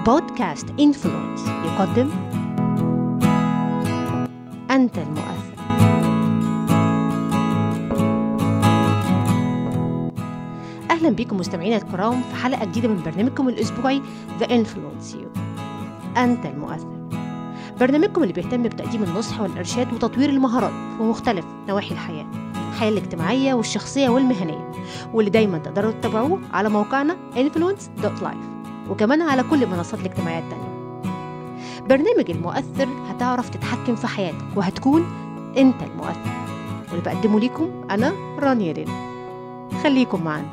بودكاست انفلونس يقدم أنت المؤثر أهلا بكم مستمعينا الكرام في حلقة جديدة من برنامجكم الأسبوعي The Influence You أنت المؤثر برنامجكم اللي بيهتم بتقديم النصح والإرشاد وتطوير المهارات في مختلف نواحي الحياة الحياة الاجتماعية والشخصية والمهنية واللي دايما تقدروا تتابعوه على موقعنا influence.life وكمان على كل المنصات الاجتماعية التانية برنامج المؤثر هتعرف تتحكم في حياتك وهتكون انت المؤثر واللي بقدمه ليكم انا رانيا رينا خليكم معانا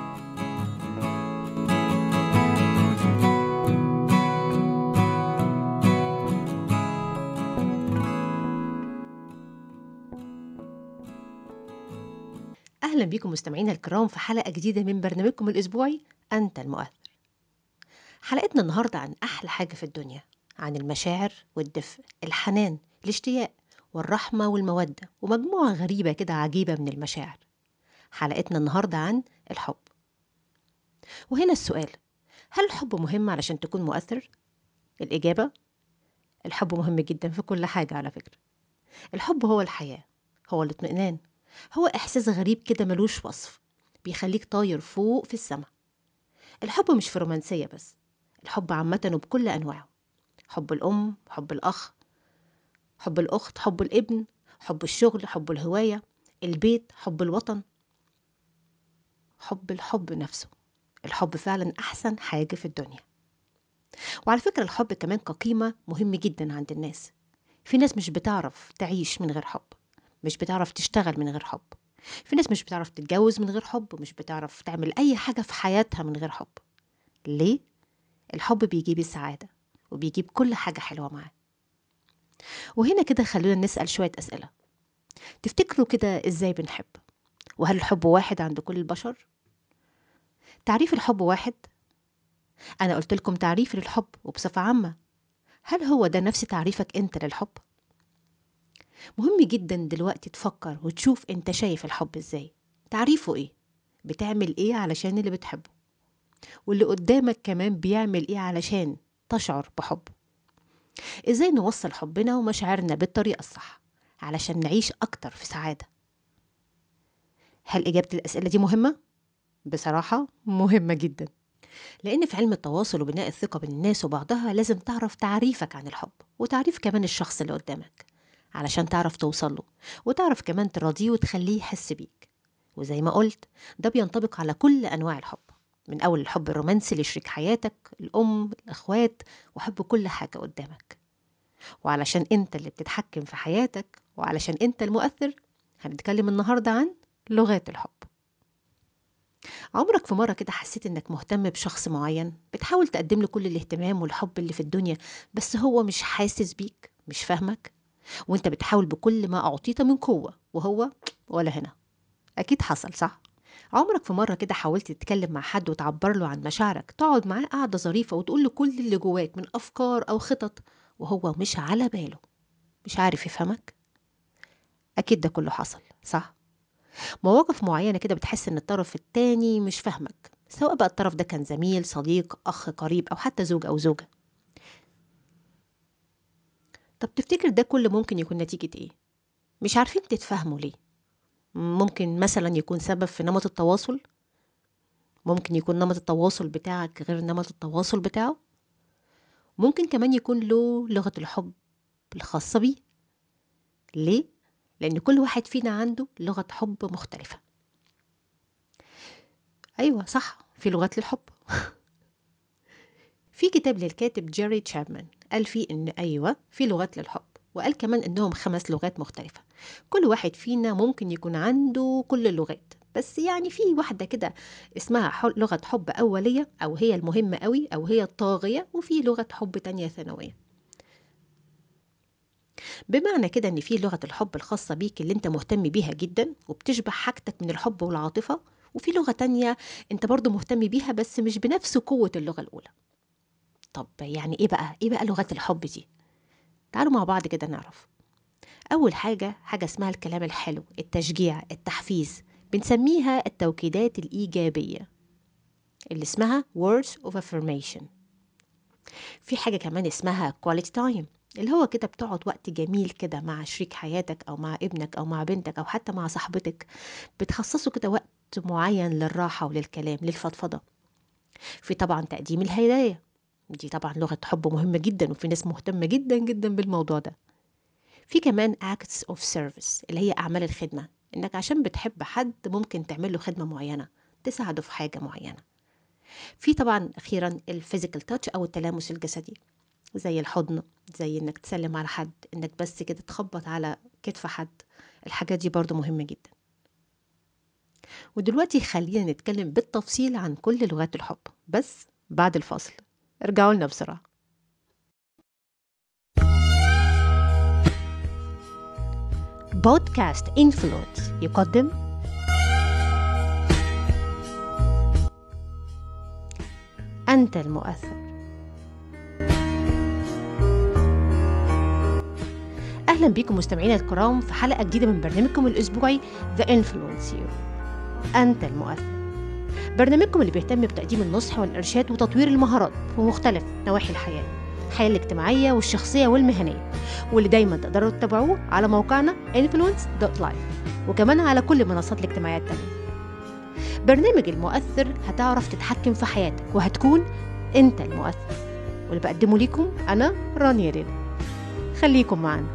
اهلا بيكم مستمعينا الكرام في حلقه جديده من برنامجكم الاسبوعي انت المؤثر حلقتنا النهارده عن احلى حاجه في الدنيا عن المشاعر والدفء الحنان الاشتياق والرحمه والموده ومجموعه غريبه كده عجيبه من المشاعر حلقتنا النهارده عن الحب وهنا السؤال هل الحب مهم علشان تكون مؤثر الاجابه الحب مهم جدا في كل حاجه على فكره الحب هو الحياه هو الاطمئنان هو إحساس غريب كده ملوش وصف بيخليك طاير فوق في السماء الحب مش في رومانسية بس الحب عامة وبكل أنواعه حب الأم حب الأخ حب الأخت حب الابن حب الشغل حب الهواية البيت حب الوطن حب الحب نفسه الحب فعلا أحسن حاجة في الدنيا وعلى فكرة الحب كمان كقيمة مهم جدا عند الناس في ناس مش بتعرف تعيش من غير حب مش بتعرف تشتغل من غير حب في ناس مش بتعرف تتجوز من غير حب مش بتعرف تعمل أي حاجة في حياتها من غير حب ليه؟ الحب بيجيب السعادة وبيجيب كل حاجة حلوة معاه وهنا كده خلونا نسأل شوية أسئلة تفتكروا كده إزاي بنحب؟ وهل الحب واحد عند كل البشر؟ تعريف الحب واحد؟ أنا قلت لكم تعريف للحب وبصفة عامة هل هو ده نفس تعريفك أنت للحب؟ مهم جدا دلوقتي تفكر وتشوف انت شايف الحب ازاي تعريفه ايه بتعمل ايه علشان اللي بتحبه واللي قدامك كمان بيعمل ايه علشان تشعر بحبه ازاي نوصل حبنا ومشاعرنا بالطريقة الصح علشان نعيش اكتر في سعادة هل اجابة الاسئلة دي مهمة؟ بصراحة مهمة جدا لأن في علم التواصل وبناء الثقة بين الناس وبعضها لازم تعرف تعريفك عن الحب وتعريف كمان الشخص اللي قدامك علشان تعرف توصل له وتعرف كمان تراضيه وتخليه يحس بيك وزي ما قلت ده بينطبق على كل أنواع الحب من أول الحب الرومانسي لشريك حياتك الأم الأخوات وحب كل حاجة قدامك وعلشان أنت اللي بتتحكم في حياتك وعلشان أنت المؤثر هنتكلم النهاردة عن لغات الحب عمرك في مرة كده حسيت إنك مهتم بشخص معين بتحاول تقدم له كل الاهتمام والحب اللي في الدنيا بس هو مش حاسس بيك مش فاهمك وانت بتحاول بكل ما أعطيت من قوة وهو ولا هنا أكيد حصل صح؟ عمرك في مرة كده حاولت تتكلم مع حد وتعبر له عن مشاعرك تقعد معاه قعدة ظريفة وتقول له كل اللي جواك من أفكار أو خطط وهو مش على باله مش عارف يفهمك؟ أكيد ده كله حصل صح؟ مواقف معينة كده بتحس إن الطرف التاني مش فاهمك سواء بقى الطرف ده كان زميل صديق أخ قريب أو حتى زوج أو زوجة طب تفتكر ده كله ممكن يكون نتيجة ايه؟ مش عارفين تتفاهموا ليه؟ ممكن مثلا يكون سبب في نمط التواصل؟ ممكن يكون نمط التواصل بتاعك غير نمط التواصل بتاعه؟ ممكن كمان يكون له لغة الحب الخاصة بيه ليه؟ لأن كل واحد فينا عنده لغة حب مختلفة أيوة صح في لغات للحب في كتاب للكاتب جيري تشابمان قال فيه إن أيوة في لغات للحب وقال كمان إنهم خمس لغات مختلفة كل واحد فينا ممكن يكون عنده كل اللغات بس يعني في واحدة كده اسمها لغة حب أولية أو هي المهمة قوي أو هي الطاغية وفي لغة حب تانية ثانوية بمعنى كده ان في لغه الحب الخاصه بيك اللي انت مهتم بيها جدا وبتشبع حاجتك من الحب والعاطفه وفي لغه تانية انت برضو مهتم بيها بس مش بنفس قوه اللغه الاولى طب يعني ايه بقى ايه بقى لغات الحب دي تعالوا مع بعض كده نعرف اول حاجه حاجه اسمها الكلام الحلو التشجيع التحفيز بنسميها التوكيدات الايجابيه اللي اسمها words of affirmation في حاجة كمان اسمها quality time اللي هو كده بتقعد وقت جميل كده مع شريك حياتك أو مع ابنك أو مع بنتك أو حتى مع صاحبتك بتخصصوا كده وقت معين للراحة وللكلام للفضفضة في طبعا تقديم الهدايا دي طبعا لغة حب مهمة جدا وفي ناس مهتمة جدا جدا بالموضوع ده في كمان acts of service اللي هي أعمال الخدمة إنك عشان بتحب حد ممكن تعمل له خدمة معينة تساعده في حاجة معينة في طبعا أخيرا الفيزيكال تاتش أو التلامس الجسدي زي الحضن زي إنك تسلم على حد إنك بس كده تخبط على كتف حد الحاجات دي برضو مهمة جدا ودلوقتي خلينا نتكلم بالتفصيل عن كل لغات الحب بس بعد الفاصل ارجعوا لنا بسرعة بودكاست انفلونس يقدم أنت المؤثر أهلا بكم مستمعينا الكرام في حلقة جديدة من برنامجكم الأسبوعي The Influence You أنت المؤثر برنامجكم اللي بيهتم بتقديم النصح والإرشاد وتطوير المهارات في مختلف نواحي الحياة الحياة الاجتماعية والشخصية والمهنية واللي دايما تقدروا تتابعوه على موقعنا influence.life وكمان على كل منصات الاجتماعية التانية برنامج المؤثر هتعرف تتحكم في حياتك وهتكون انت المؤثر واللي بقدمه ليكم انا رانيا ليلى خليكم معانا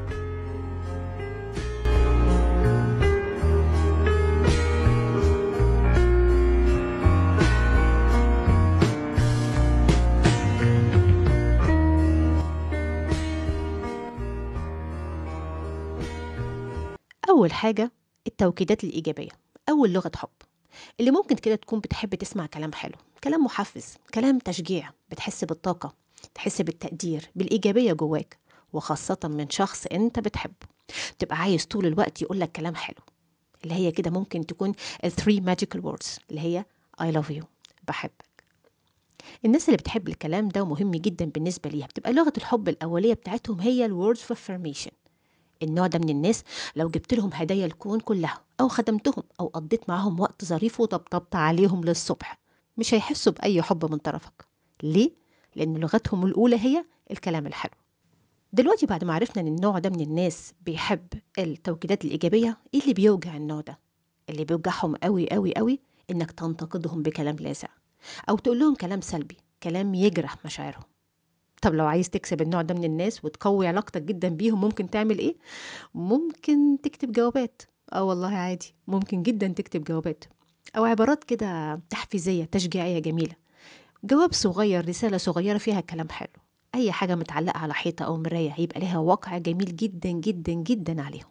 أول حاجة التوكيدات الإيجابية أول لغة حب اللي ممكن كده تكون بتحب تسمع كلام حلو كلام محفز كلام تشجيع بتحس بالطاقة تحس بالتقدير بالإيجابية جواك وخاصة من شخص أنت بتحبه تبقى عايز طول الوقت يقولك كلام حلو اللي هي كده ممكن تكون ال three magical words اللي هي I love you بحبك الناس اللي بتحب الكلام ده مهم جدا بالنسبة ليها بتبقى لغة الحب الأولية بتاعتهم هي ال words of affirmation النوع ده من الناس لو جبت لهم هدايا الكون كلها أو خدمتهم أو قضيت معاهم وقت ظريف وطبطبت عليهم للصبح مش هيحسوا بأي حب من طرفك ليه؟ لأن لغتهم الأولى هي الكلام الحلو دلوقتي بعد ما عرفنا ان النوع ده من الناس بيحب التوكيدات الإيجابية ايه اللي بيوجع النوع ده؟ اللي بيوجعهم قوي قوي قوي انك تنتقدهم بكلام لاذع او تقول لهم كلام سلبي كلام يجرح مشاعرهم طب لو عايز تكسب النوع ده من الناس وتقوي علاقتك جدا بيهم ممكن تعمل ايه ممكن تكتب جوابات اه والله عادي ممكن جدا تكتب جوابات او عبارات كده تحفيزيه تشجيعيه جميله جواب صغير رساله صغيره فيها كلام حلو اي حاجه متعلقه على حيطه او مرايه هيبقى لها واقع جميل جدا جدا جدا عليهم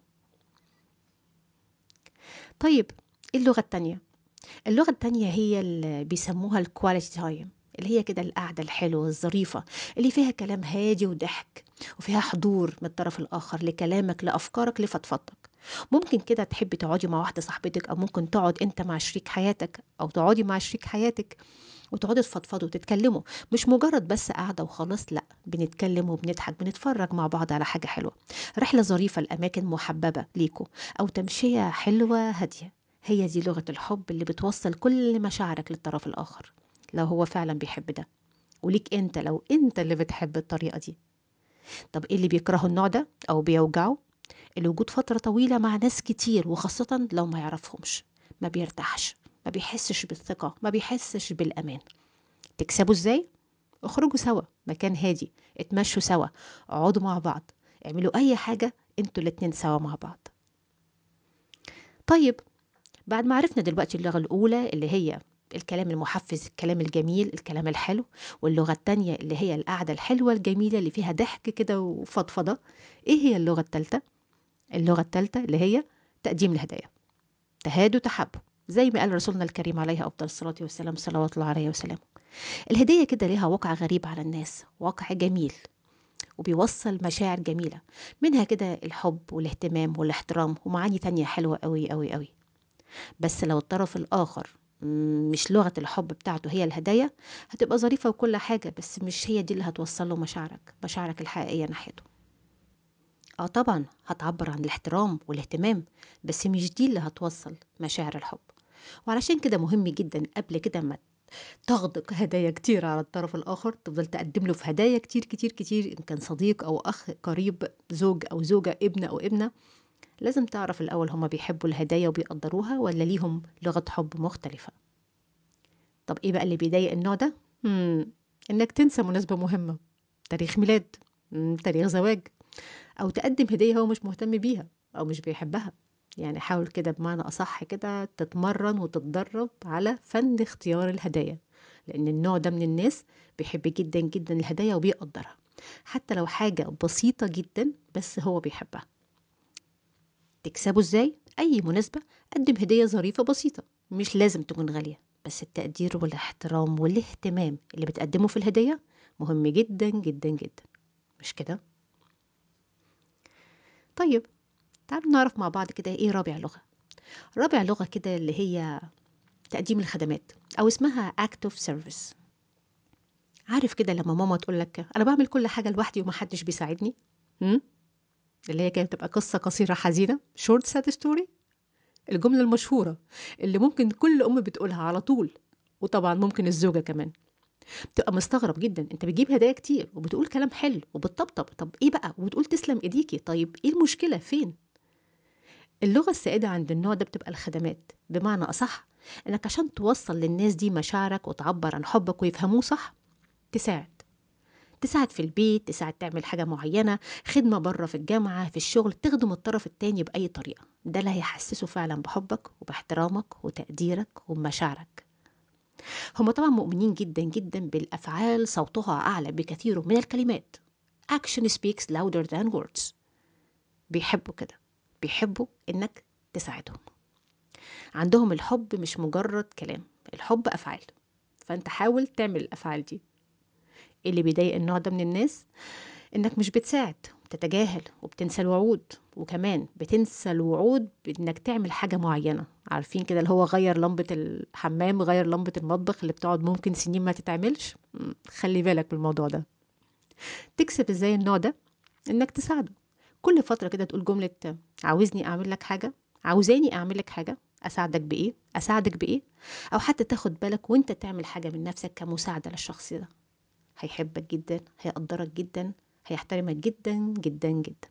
طيب ايه اللغه التانية اللغه التانية هي اللي بيسموها الكواليتي تايم اللي هي كده القعدة الحلوة الظريفة اللي فيها كلام هادي وضحك وفيها حضور من الطرف الآخر لكلامك لأفكارك لفضفضتك ممكن كده تحبي تقعدي مع واحدة صاحبتك أو ممكن تقعد أنت مع شريك حياتك أو تقعدي مع شريك حياتك وتقعدوا تفضفضوا وتتكلموا مش مجرد بس قاعدة وخلاص لا بنتكلم وبنضحك بنتفرج مع بعض على حاجة حلوة رحلة ظريفة لأماكن محببة ليكوا أو تمشية حلوة هادية هي دي لغة الحب اللي بتوصل كل مشاعرك للطرف الآخر لو هو فعلا بيحب ده وليك انت لو انت اللي بتحب الطريقه دي طب ايه اللي بيكرهه النوع ده او بيوجعه الوجود فتره طويله مع ناس كتير وخاصه لو ما يعرفهمش ما بيرتاحش ما بيحسش بالثقه ما بيحسش بالامان تكسبوا ازاي اخرجوا سوا مكان هادي اتمشوا سوا اقعدوا مع بعض اعملوا اي حاجه انتوا الاتنين سوا مع بعض طيب بعد ما عرفنا دلوقتي اللغه الاولى اللي هي الكلام المحفز الكلام الجميل الكلام الحلو واللغة التانية اللي هي القعدة الحلوة الجميلة اللي فيها ضحك كده وفضفضة ايه هي اللغة التالتة؟ اللغة التالتة اللي هي تقديم الهدايا تهادوا تحبوا زي ما قال رسولنا الكريم عليه أفضل الصلاة والسلام صلوات الله عليه وسلم الهدية كده ليها واقع غريب على الناس واقع جميل وبيوصل مشاعر جميلة منها كده الحب والاهتمام والاحترام ومعاني تانية حلوة قوي قوي قوي بس لو الطرف الآخر مش لغة الحب بتاعته هي الهدايا هتبقى ظريفة وكل حاجة بس مش هي دي اللي هتوصل له مشاعرك مشاعرك الحقيقية ناحيته اه طبعا هتعبر عن الاحترام والاهتمام بس مش دي اللي هتوصل مشاعر الحب وعلشان كده مهم جدا قبل كده ما تغدق هدايا كتير على الطرف الآخر تفضل تقدم له في هدايا كتير كتير كتير إن كان صديق أو أخ قريب زوج أو زوجة ابن أو ابنة لازم تعرف الأول هما بيحبوا الهدايا وبيقدروها ولا ليهم لغة حب مختلفة طب إيه بقى اللي بيضايق النوع ده؟ مم. إنك تنسى مناسبة مهمة تاريخ ميلاد مم. تاريخ زواج أو تقدم هدية هو مش مهتم بيها أو مش بيحبها يعني حاول كده بمعنى أصح كده تتمرن وتتدرب على فن اختيار الهدايا لأن النوع ده من الناس بيحب جدا جدا الهدايا وبيقدرها حتى لو حاجة بسيطة جدا بس هو بيحبها تكسبه ازاي؟ أي مناسبة قدم هدية ظريفة بسيطة مش لازم تكون غالية بس التقدير والاحترام والاهتمام اللي بتقدمه في الهدية مهم جدا جدا جدا مش كده؟ طيب تعالوا نعرف مع بعض كده ايه رابع لغة رابع لغة كده اللي هي تقديم الخدمات أو اسمها act of service عارف كده لما ماما تقول لك أنا بعمل كل حاجة لوحدي ومحدش بيساعدني هم؟ اللي هي كانت تبقى قصة قصيرة حزينة short sad story الجملة المشهورة اللي ممكن كل أم بتقولها على طول وطبعا ممكن الزوجة كمان بتبقى مستغرب جدا انت بتجيب هدايا كتير وبتقول كلام حلو وبتطبطب طب ايه بقى وبتقول تسلم ايديكي طيب ايه المشكلة فين اللغة السائدة عند النوع ده بتبقى الخدمات بمعنى أصح إنك عشان توصل للناس دي مشاعرك وتعبر عن حبك ويفهموه صح تساعد تساعد في البيت تساعد تعمل حاجة معينة خدمة بره في الجامعة في الشغل تخدم الطرف التاني بأي طريقة ده اللي هيحسسه فعلا بحبك وباحترامك وتقديرك ومشاعرك هم طبعا مؤمنين جدا جدا بالأفعال صوتها أعلى بكثير من الكلمات action speaks louder than words بيحبوا كده بيحبوا إنك تساعدهم عندهم الحب مش مجرد كلام الحب أفعال فأنت حاول تعمل الأفعال دي اللي بيضايق النوع ده من الناس إنك مش بتساعد بتتجاهل وبتنسى الوعود وكمان بتنسى الوعود بإنك تعمل حاجة معينة عارفين كده اللي هو غير لمبة الحمام غير لمبة المطبخ اللي بتقعد ممكن سنين ما تتعملش مم، خلي بالك بالموضوع ده تكسب ازاي النوع ده انك تساعده كل فترة كده تقول جملة عاوزني أعمل لك حاجة عاوزاني أعمل لك حاجة أساعدك بإيه أساعدك بإيه أو حتى تاخد بالك وأنت تعمل حاجة من نفسك كمساعدة للشخص ده هيحبك جدا هيقدرك جدا هيحترمك جدا جدا جدا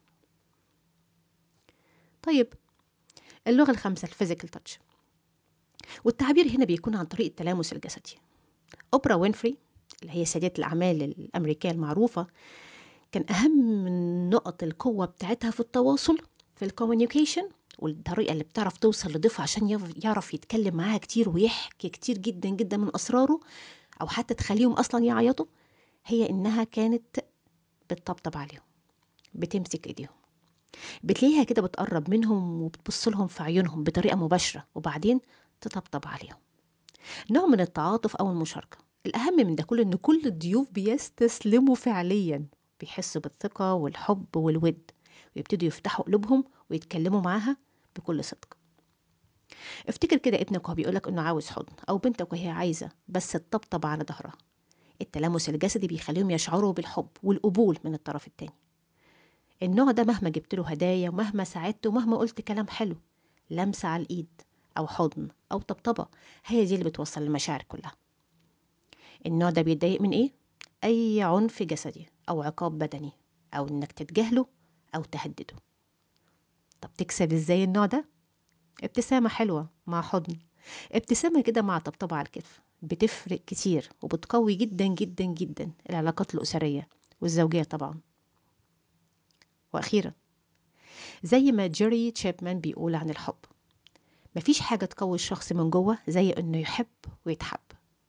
طيب اللغة الخامسة الفيزيكال تاتش والتعبير هنا بيكون عن طريق التلامس الجسدي أوبرا وينفري اللي هي سيدة الأعمال الأمريكية المعروفة كان أهم من نقط القوة بتاعتها في التواصل في الكوميونيكيشن والطريقة اللي بتعرف توصل لضيفها عشان يف- يعرف يتكلم معاها كتير ويحكي كتير جدا جدا من أسراره أو حتى تخليهم أصلا يعيطوا هي إنها كانت بتطبطب عليهم بتمسك إيديهم بتلاقيها كده بتقرب منهم وبتبص لهم في عيونهم بطريقة مباشرة وبعدين تطبطب عليهم نوع من التعاطف أو المشاركة الأهم من ده كله إن كل الضيوف بيستسلموا فعليا بيحسوا بالثقة والحب والود ويبتدوا يفتحوا قلوبهم ويتكلموا معاها بكل صدق افتكر كده ابنك وهو بيقولك انه عاوز حضن او بنتك وهي عايزه بس تطبطب على ظهرها التلامس الجسدي بيخليهم يشعروا بالحب والقبول من الطرف التاني النوع ده مهما جبت له هدايا ومهما ساعدته ومهما قلت كلام حلو لمسة على الإيد أو حضن أو طبطبة هي دي اللي بتوصل المشاعر كلها النوع ده بيتضايق من إيه؟ أي عنف جسدي أو عقاب بدني أو إنك تتجاهله أو تهدده طب تكسب إزاي النوع ده؟ ابتسامة حلوة مع حضن ابتسامة كده مع طبطبة على الكتف بتفرق كتير وبتقوي جدا جدا جدا العلاقات الأسرية والزوجية طبعا وأخيرا زي ما جيري تشيبمان بيقول عن الحب مفيش حاجة تقوي الشخص من جوه زي إنه يحب ويتحب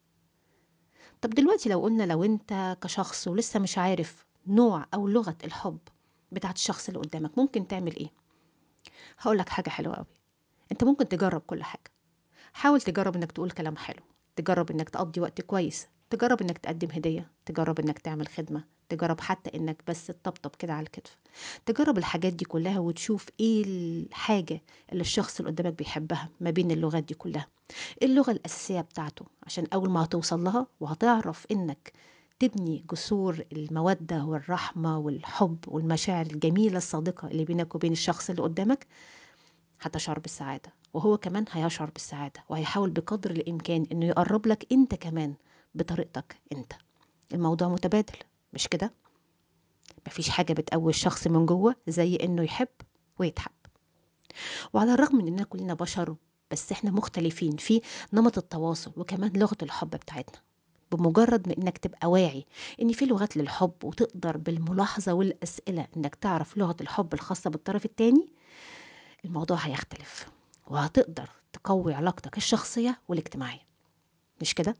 طب دلوقتي لو قلنا لو أنت كشخص ولسه مش عارف نوع أو لغة الحب بتاعت الشخص اللي قدامك ممكن تعمل إيه؟ هقولك حاجة حلوة أوي أنت ممكن تجرب كل حاجة حاول تجرب إنك تقول كلام حلو تجرب إنك تقضي وقت كويس تجرب إنك تقدم هدية تجرب إنك تعمل خدمة تجرب حتى إنك بس تطبطب كده على الكتف تجرب الحاجات دي كلها وتشوف إيه الحاجة اللي الشخص اللي قدامك بيحبها ما بين اللغات دي كلها إيه اللغة الأساسية بتاعته عشان أول ما هتوصل لها وهتعرف إنك تبني جسور المودة والرحمة والحب والمشاعر الجميلة الصادقة اللي بينك وبين الشخص اللي قدامك هتشعر بالسعادة وهو كمان هيشعر بالسعادة وهيحاول بقدر الإمكان إنه يقرب لك أنت كمان بطريقتك أنت الموضوع متبادل مش كده؟ مفيش حاجة بتقوي الشخص من جوه زي إنه يحب ويتحب وعلى الرغم من إننا كلنا بشر بس إحنا مختلفين في نمط التواصل وكمان لغة الحب بتاعتنا بمجرد ما انك تبقى واعي ان في لغات للحب وتقدر بالملاحظه والاسئله انك تعرف لغه الحب الخاصه بالطرف الثاني الموضوع هيختلف وهتقدر تقوي علاقتك الشخصيه والاجتماعيه مش كده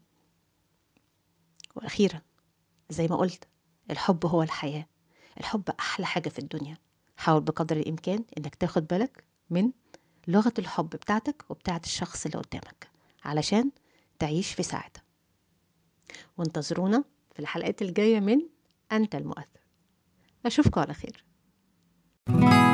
واخيرا زي ما قلت الحب هو الحياه الحب احلى حاجه في الدنيا حاول بقدر الامكان انك تاخد بالك من لغه الحب بتاعتك وبتاعت الشخص اللي قدامك علشان تعيش في سعاده وانتظرونا في الحلقات الجاية من أنت المؤثر أشوفكم على خير